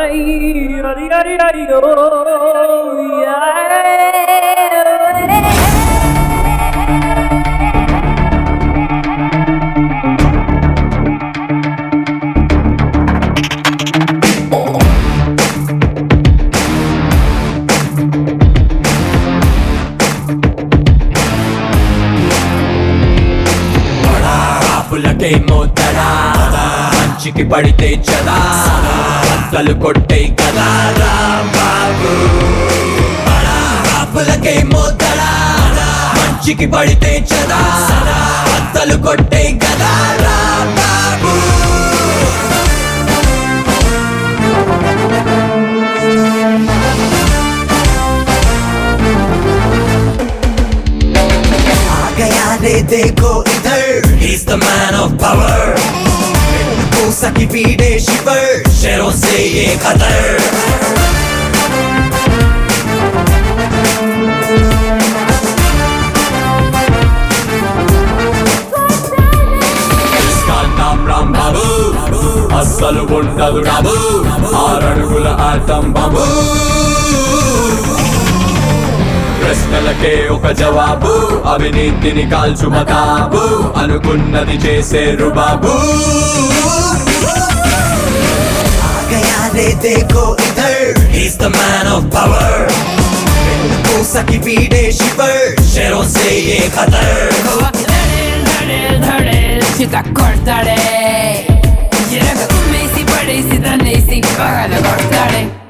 పులకేమో తడా మంచికి పడితే చదా బద్దలు కొట్టే కదా రాంబాబు పులకేమో తడా మంచికి పడితే చదా బద్దలు కొట్టే కదా రాంబాబు आ गया रे देखो इधर He's the man of power कोसा की पीड़े शिवर शेरों से ये खतर इसका नाम राम बाबू అస్సలు ఉండదు రాబు ఆరడుగుల ఆటం బాబు ప్రశ్నలకే ఒక జవాబు అవినీతిని కాల్చు మతాబు అనుకున్నది చేసేరు బాబు गया रे देखो इधर He's the man of power कोसा की पीड़े शिवर शेरों से ये खतर धड़े धड़े सीधा cortare Quiero que un Messi parece tan Messi Págalo cortare